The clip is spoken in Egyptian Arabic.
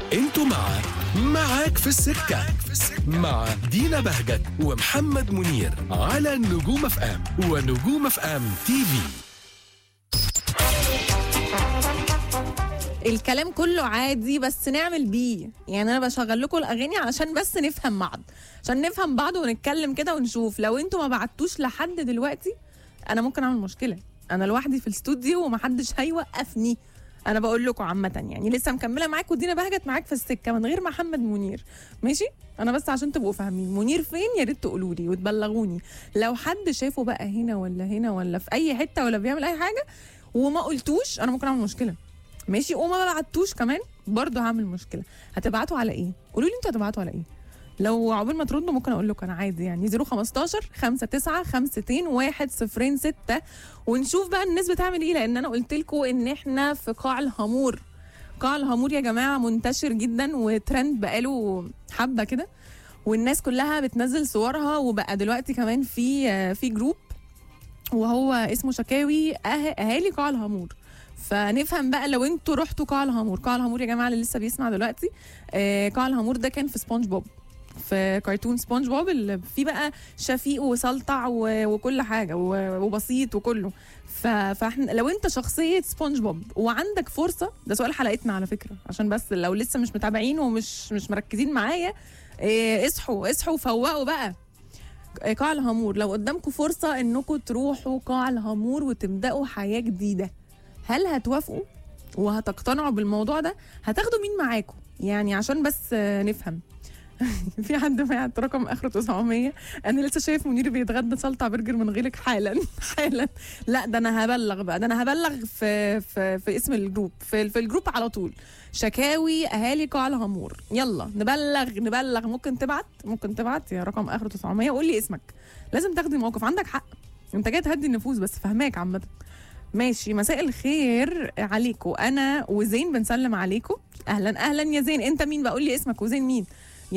انتوا مع معاك في السكة مع دينا بهجت ومحمد منير على نجوم اف ام ونجوم اف ام تي في الكلام كله عادي بس نعمل بيه يعني انا بشغل لكم الاغاني علشان بس نفهم بعض عشان نفهم بعض ونتكلم كده ونشوف لو انتوا ما بعتوش لحد دلوقتي انا ممكن اعمل مشكله انا لوحدي في الاستوديو ومحدش هيوقفني انا بقول لكم عامه يعني لسه مكمله معاك ودينا بهجت معاك في السكه من غير محمد منير ماشي انا بس عشان تبقوا فاهمين منير فين يا ريت تقولوا لي وتبلغوني لو حد شافه بقى هنا ولا هنا ولا في اي حته ولا بيعمل اي حاجه وما قلتوش انا ممكن اعمل مشكله ماشي وما بعتوش كمان برضه هعمل مشكله هتبعتوا على ايه قولوا لي انتوا هتبعتوا على ايه لو عقبال ما تردوا ممكن اقول لكم انا عادي يعني 015 59 52 1 0 6 ونشوف بقى الناس بتعمل ايه لان انا قلت لكم ان احنا في قاع الهامور قاع الهامور يا جماعه منتشر جدا وترند بقاله حبه كده والناس كلها بتنزل صورها وبقى دلوقتي كمان في في جروب وهو اسمه شكاوي أه- اهالي قاع الهامور فنفهم بقى لو انتوا رحتوا قاع الهامور قاع الهامور يا جماعه اللي لسه بيسمع دلوقتي آه قاع الهامور ده كان في سبونج بوب في كرتون سبونج بوب اللي فيه بقى شفيق وسلطع و- وكل حاجه و- وبسيط وكله ف- فاحنا لو انت شخصيه سبونج بوب وعندك فرصه ده سؤال حلقتنا على فكره عشان بس لو لسه مش متابعين ومش مش مركزين معايا إيه اصحوا اصحوا وفوقوا بقى قاع الهامور لو قدامكم فرصه انكم تروحوا قاع الهامور وتبداوا حياه جديده هل هتوافقوا وهتقتنعوا بالموضوع ده هتاخدوا مين معاكم يعني عشان بس آه، نفهم في حد بعت رقم اخره 900 انا لسه شايف منير بيتغدى سلطع برجر من غيرك حالا حالا لا ده انا هبلغ بقى ده انا هبلغ في في في اسم الجروب في, في الجروب على طول شكاوي اهالي قاع الهامور يلا نبلغ نبلغ ممكن تبعت ممكن تبعت يا رقم اخره 900 وقول لي اسمك لازم تاخدي موقف عندك حق انت جاي تهدي النفوس بس فهماك عامه ماشي مساء الخير عليكم انا وزين بنسلم عليكم اهلا اهلا يا زين انت مين بقول لي اسمك وزين مين